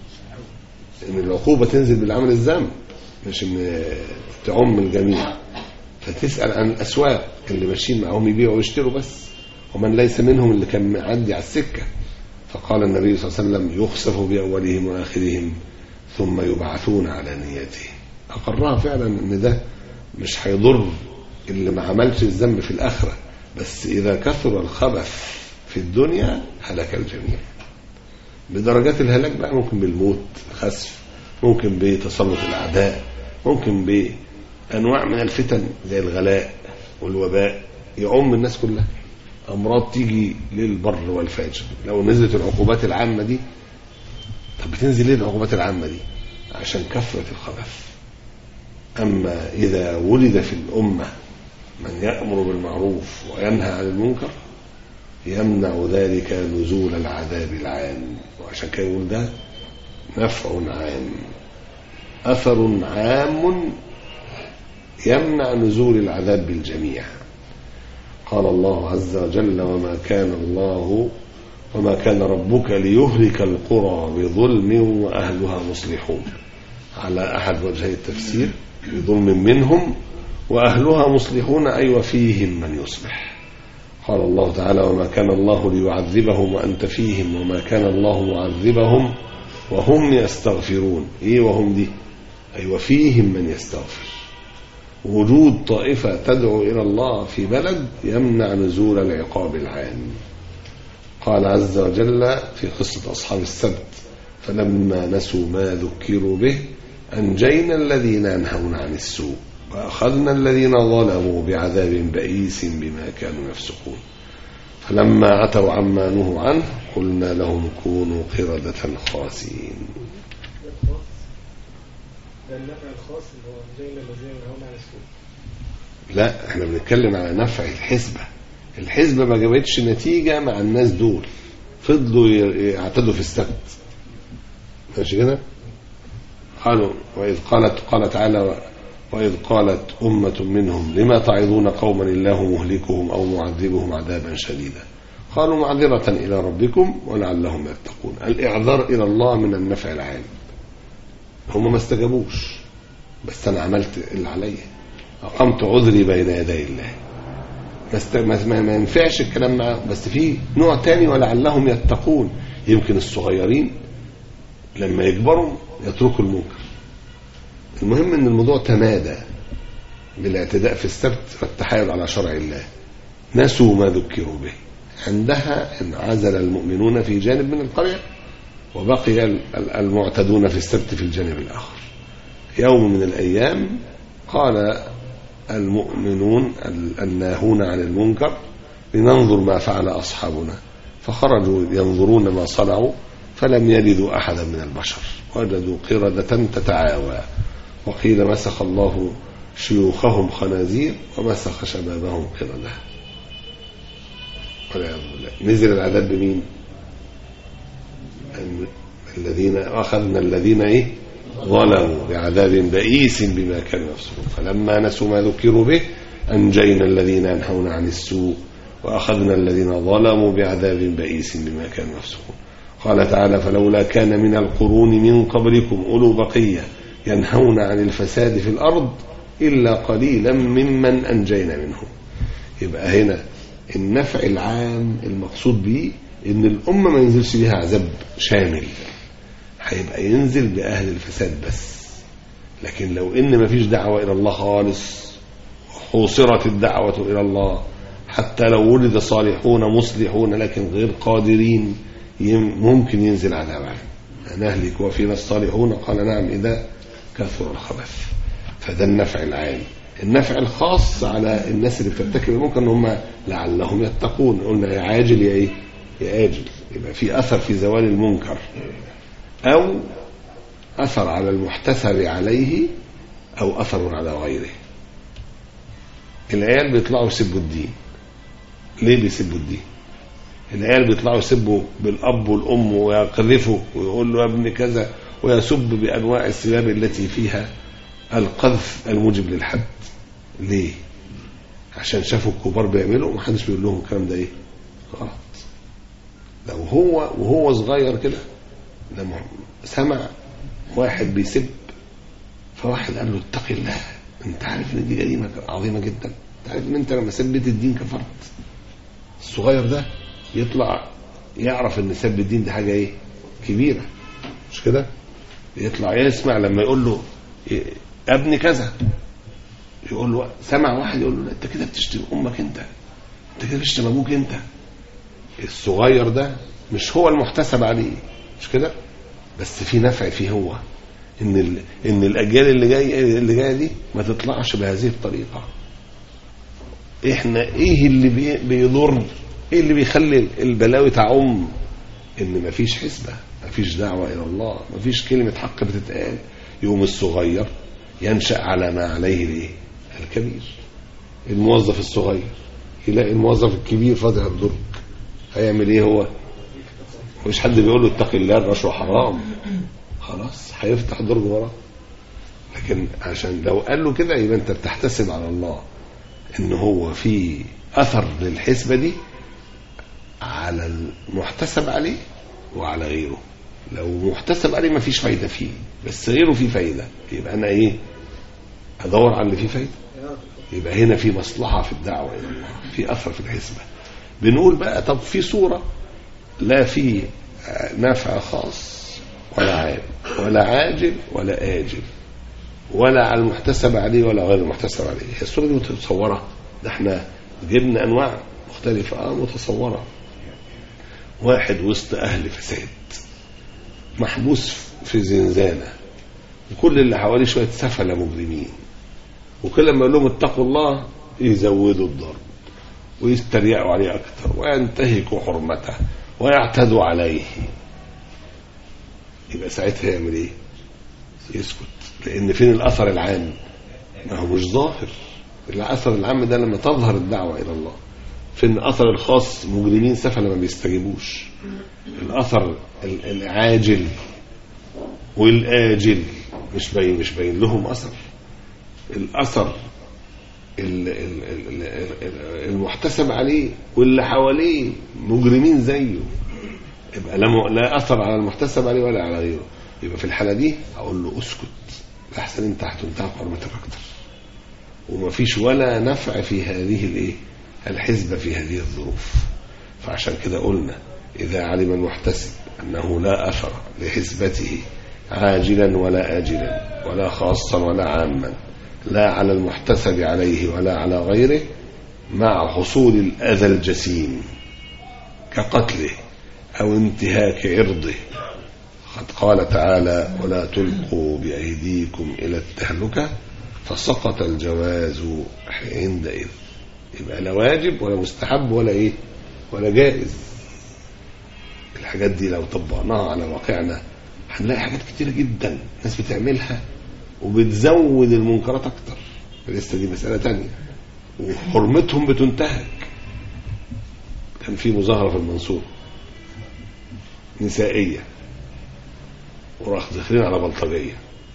إن العقوبة تنزل بالعمل الذنب مش إن تعم الجميع فتسأل عن الأسواق اللي ماشيين معاهم يبيعوا ويشتروا بس ومن ليس منهم اللي كان معدي على السكة فقال النبي صلى الله عليه وسلم يخسف بأولهم وآخرهم ثم يبعثون على نيتهم أقرها فعلا إن ده مش هيضر اللي ما عملش الذنب في الآخرة بس إذا كثر الخبث في الدنيا هلك الجميع بدرجات الهلاك بقى ممكن بالموت خسف ممكن بتسلط الأعداء ممكن بأنواع من الفتن زي الغلاء والوباء يعم الناس كلها أمراض تيجي للبر والفاجر لو نزلت العقوبات العامة دي طب بتنزل ليه العقوبات العامة دي عشان كثرة الخبث أما إذا ولد في الأمة من يأمر بالمعروف وينهى عن المنكر يمنع ذلك نزول العذاب العام وعشان كده يقول ده نفع عام أثر عام يمنع نزول العذاب بالجميع قال الله عز وجل وما كان الله وما كان ربك ليهلك القرى بظلم وأهلها مصلحون على أحد وجهي التفسير بظلم منهم وأهلها مصلحون أي وفيهم من يصلح قال الله تعالى وما كان الله ليعذبهم وأنت فيهم وما كان الله معذبهم وهم يستغفرون إيه وهم دي أي وفيهم من يستغفر وجود طائفة تدعو إلى الله في بلد يمنع نزول العقاب العام قال عز وجل في قصة أصحاب السبت فلما نسوا ما ذكروا به أنجينا الذين ينهون عن السوء وأخذنا الذين ظلموا بعذاب بئيس بما كانوا يفسقون فلما عتوا عما نهوا عنه قلنا لهم كونوا قردة خاسئين ده النفع الخاص اللي هو زي الذين ينهون عن السوء لا احنا بنتكلم على نفع الحسبة الحسبة ما جابتش نتيجة مع الناس دول فضلوا ي- يعتدوا في السبت ماشي كده قالوا وإذ قالت قال تعالى وإذ قالت أمة منهم لما تعظون قوما الله مهلكهم أو معذبهم عذابا شديدا قالوا معذرة إلى ربكم ولعلهم يتقون الإعذار إلى الله من النفع العام هم ما استجابوش بس أنا عملت اللي عليا أقمت عذري بين يدي الله ما, است... ما... ما ما ينفعش الكلام معاه بس في نوع تاني ولعلهم يتقون يمكن الصغيرين لما يكبروا يتركوا المنكر المهم ان الموضوع تمادى بالاعتداء في السبت والتحايل على شرع الله نسوا ما ذكروا به عندها انعزل المؤمنون في جانب من القرية وبقي ال- ال- المعتدون في السبت في الجانب الآخر يوم من الأيام قال المؤمنون ال- الناهون عن المنكر لننظر ما فعل أصحابنا فخرجوا ينظرون ما صنعوا فلم يجدوا أحدا من البشر وجدوا قردة تتعاوى وقيل مسخ الله شيوخهم خنازير ومسخ شبابهم قردة والعياذ بالله نزل العذاب بمين ال- الذين أخذنا الذين إيه ظلموا بعذاب بئيس بما كانوا يفسقون فلما نسوا ما ذكروا به أنجينا الذين ينهون عن السوء وأخذنا الذين ظلموا بعذاب بئيس بما كانوا يفسقون قال تعالى فلولا كان من القرون من قبلكم أولو بقية ينهون عن الفساد في الأرض إلا قليلا ممن أنجينا منهم يبقى هنا النفع العام المقصود به ان الامه ما ينزلش بيها عذاب شامل هيبقى ينزل باهل الفساد بس لكن لو ان ما فيش دعوه الى الله خالص حوصرت الدعوه الى الله حتى لو ولد صالحون مصلحون لكن غير قادرين يم- ممكن ينزل عذاب عليهم نهلك وفينا الصالحون قال نعم اذا كثر الخبث فده النفع العام النفع الخاص على الناس اللي بترتكب المنكر ان هم لعلهم يتقون قلنا يا عاجل يا ايه يا آجل يبقى في اثر في زوال المنكر او اثر على المحتسب عليه او اثر على غيره العيال بيطلعوا يسبوا الدين ليه بيسبوا الدين العيال بيطلعوا يسبوا بالاب والام ويقذفوا ويقول له يا ابن كذا ويسب بانواع السباب التي فيها القذف الموجب للحد ليه عشان شافوا الكبار بيعملوا ومحدش بيقول لهم الكلام ده ايه غلط لو هو وهو صغير كده لما سمع واحد بيسب فواحد قال له اتق الله انت عارف ان دي جريمه عظيمه جدا انت عارف ان انت لما سبت الدين كفرت الصغير ده يطلع يعرف ان سب الدين دي حاجه ايه كبيره مش كده يطلع يسمع لما يقول له إيه، ابني كذا يقول له سمع واحد يقول له لا، انت كده بتشتم امك انت انت كده بتشتم ابوك انت الصغير ده مش هو المحتسب عليه مش كده بس في نفع فيه هو ان ال... ان الاجيال اللي جايه اللي جايه دي ما تطلعش بهذه الطريقه احنا ايه اللي بي... بيضر ايه اللي بيخلي البلاوي تعم ان مفيش حسبه مفيش دعوة إلى الله مفيش كلمة حق بتتقال يوم الصغير ينشأ على ما عليه الايه الكبير الموظف الصغير يلاقي الموظف الكبير فاتح الدرج هيعمل ايه هو مش حد بيقول له اتق الله الرشوة حرام خلاص هيفتح درج وراه لكن عشان لو قال له كده يبقى انت بتحتسب على الله ان هو في اثر للحسبة دي على المحتسب عليه وعلى غيره لو محتسب عليه ما فيش فايدة فيه بس غيره فيه فايدة يبقى انا ايه ادور على اللي فيه فايدة يبقى هنا في مصلحة في الدعوة إلى الله في أثر في الحسبة بنقول بقى طب في صورة لا في نفع خاص ولا عام ولا عاجل ولا آجل ولا على المحتسب عليه ولا غير المحتسب عليه هي الصورة دي متصورة ده احنا جبنا أنواع مختلفة اه متصورة واحد وسط أهل فساد محبوس في زنزانة وكل اللي حواليه شوية سفلة مجرمين وكل ما يقول لهم اتقوا الله يزودوا الضرب ويستريقوا عليه أكثر وينتهكوا حرمته ويعتدوا عليه يبقى ساعتها يعمل ايه يسكت لان فين الاثر العام ما هو مش ظاهر الاثر العام ده لما تظهر الدعوه الى الله فين الاثر الخاص مجرمين سفله ما بيستجيبوش الاثر ال- العاجل والاجل مش باين مش باين لهم اثر الاثر ال- ال- ال- ال- المحتسب عليه واللي حواليه مجرمين زيه يبقى لا م- لا اثر على المحتسب عليه ولا على غيره يبقى في الحاله دي اقول له اسكت احسن انت هتنتهك حرمتك اكتر ومفيش ولا نفع في هذه الايه الحسبه في هذه الظروف فعشان كده قلنا اذا علم المحتسب انه لا اثر لحسبته عاجلا ولا اجلا ولا خاصا ولا عاما لا على المحتسب عليه ولا على غيره مع حصول الاذى الجسيم كقتله أو انتهاك عرضه قد قال تعالى ولا تلقوا بأيديكم إلى التهلكة فسقط الجواز عندئذ يبقى لا واجب ولا مستحب ولا إيه ولا جائز الحاجات دي لو طبقناها على واقعنا هنلاقي حاجات كتيرة جدا الناس بتعملها وبتزود المنكرات أكتر لسه دي مسألة تانية وحرمتهم بتنتهك كان في مظاهرة في المنصورة نسائية وراح داخلين على بلطجية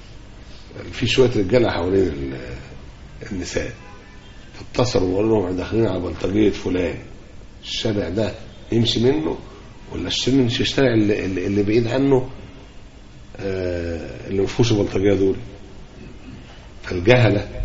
في شوية رجالة حوالين ال- النساء اتصلوا وقالوا لهم احنا داخلين على بلطجية فلان الشارع ده يمشي منه ولا الشارع مش الشارع اللي, اللي اللي بعيد عنه آه، اللي ما فيهوش البلطجية دول فالجهلة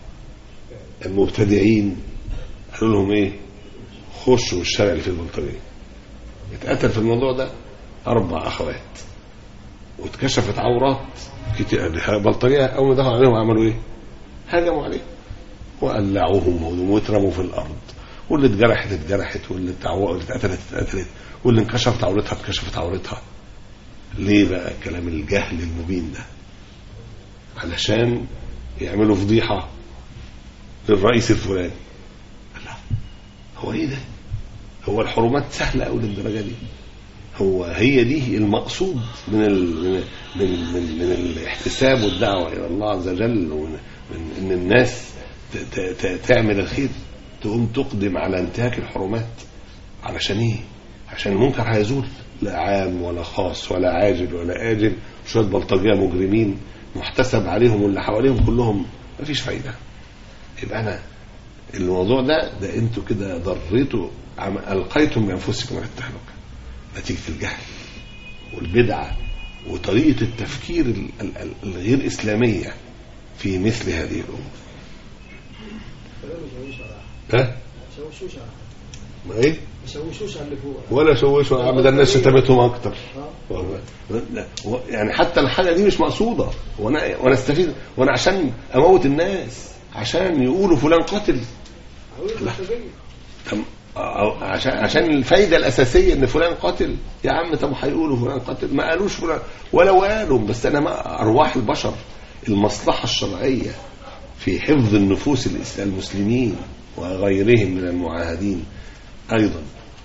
المبتدعين قالوا لهم ايه خشوا الشارع اللي فيه البلطجية اتقتل في الموضوع ده أربع أخوات واتكشفت عورات كتير بلطجية أول ما دخلوا عليهم عملوا إيه؟ هجموا عليهم وقلعوهم واترموا في الأرض واللي اتجرحت اتجرحت واللي اتعو- واللي اتقتلت اتقتلت واللي انكشفت عورتها اتكشفت عورتها ليه بقى كلام الجهل المبين ده؟ علشان يعملوا فضيحة للرئيس الفلاني لا هو ايه ده؟ هو الحرمات سهلة أوي للدرجة دي هو هي دي المقصود من ال من من من, من الاحتساب والدعوة إلى الله عز وجل ومن من إن الناس ت- ت- ت- تعمل الخير تقوم تقدم على انتهاك الحرمات علشان إيه؟ عشان المنكر هيزول لا عام ولا خاص ولا عاجل ولا آجل شوية بلطجية مجرمين محتسب عليهم واللي حواليهم كلهم مفيش فايدة يبقى أنا الموضوع ده ده انتوا كده ضريتوا عم- القيتم بانفسكم على التهلكه نتيجه الجهل والبدعه وطريقه التفكير ال- ال- ال- الغير اسلاميه في مثل هذه الامور فلا ما يشوشوش على ها يشوشوش على ما ايه يشوشوش على اللي فوق ولا شوشوا يا عم ده الناس شتمتهم اكتر اه لا، هو- يعني حتى الحاجه دي مش مقصوده وانا وانا استفيد وانا عشان اموت الناس عشان يقولوا فلان قاتل عاوز البلطجية طب أو- عشان عشان الفايده الاساسيه ان فلان قاتل يا عم طب هيقولوا فلان قاتل ما قالوش فلان ولو قالوا بس انا ما ارواح البشر المصلحه الشرعيه في حفظ النفوس الإس- المسلمين وغيرهم من المعاهدين ايضا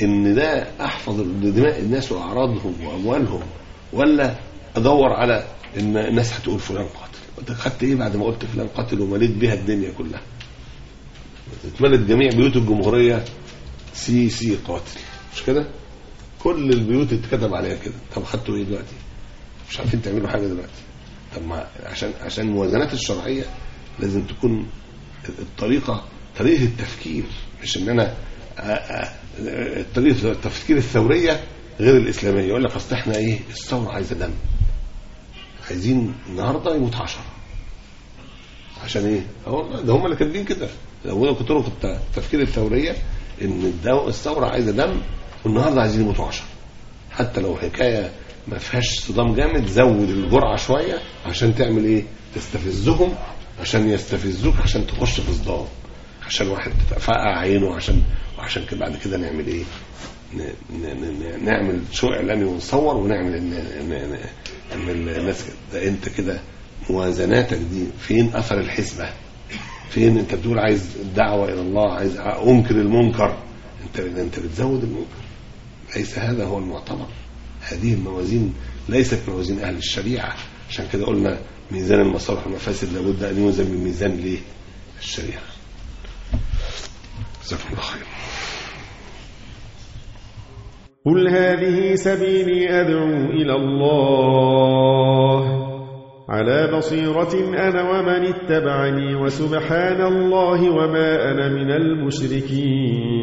ان ده احفظ دماء الناس واعراضهم واموالهم ولا ادور على ان الناس هتقول فلان قاتل انت خدت ايه بعد ما قلت فلان قاتل ومليت بيها الدنيا كلها اتملت جميع بيوت الجمهوريه سي سي قاتل مش كده كل البيوت اتكتب عليها كده طب خدتوا ايه دلوقتي مش عارفين تعملوا حاجه دلوقتي طب ما عشان عشان الموازنات الشرعيه لازم تكون الطريقه طريقه التفكير مش ان انا أ- أ- طريقه التفكير الثوريه غير الاسلاميه يقول لك اصل احنا ايه الثوره عايزه دم عايزين النهارده يموت 10 عشان ايه؟ هو ده هم اللي كاتبين كده لو كنت طرق التفكير الثوريه ان الدو- الثوره عايزه دم والنهارده عايزين يموتوا 10 حتى لو حكايه ما فيهاش صدام جامد زود الجرعه شويه عشان تعمل ايه؟ تستفزهم عشان يستفزوك عشان تخش في صدام عشان واحد تفقع عينه عشان وعشان كده بعد كده نعمل ايه؟ ن- ن- ن- نعمل شو اعلامي ونصور ونعمل ان ان ان ان الناس كده ده انت كده موازناتك دي فين اثر الحسبه؟ فين انت بتقول عايز الدعوه الى الله عايز انكر المنكر انت انت بتزود المنكر ليس هذا هو المعتبر هذه الموازين ليست موازين اهل الشريعه عشان كده قلنا ميزان المصالح والمفاسد لابد ان يوزن بميزان ليه؟ الشريعه جزاكم الله خير قل هذه سبيلي أدعو إلى الله على بصيرة أنا ومن اتبعني وسبحان الله وما أنا من المشركين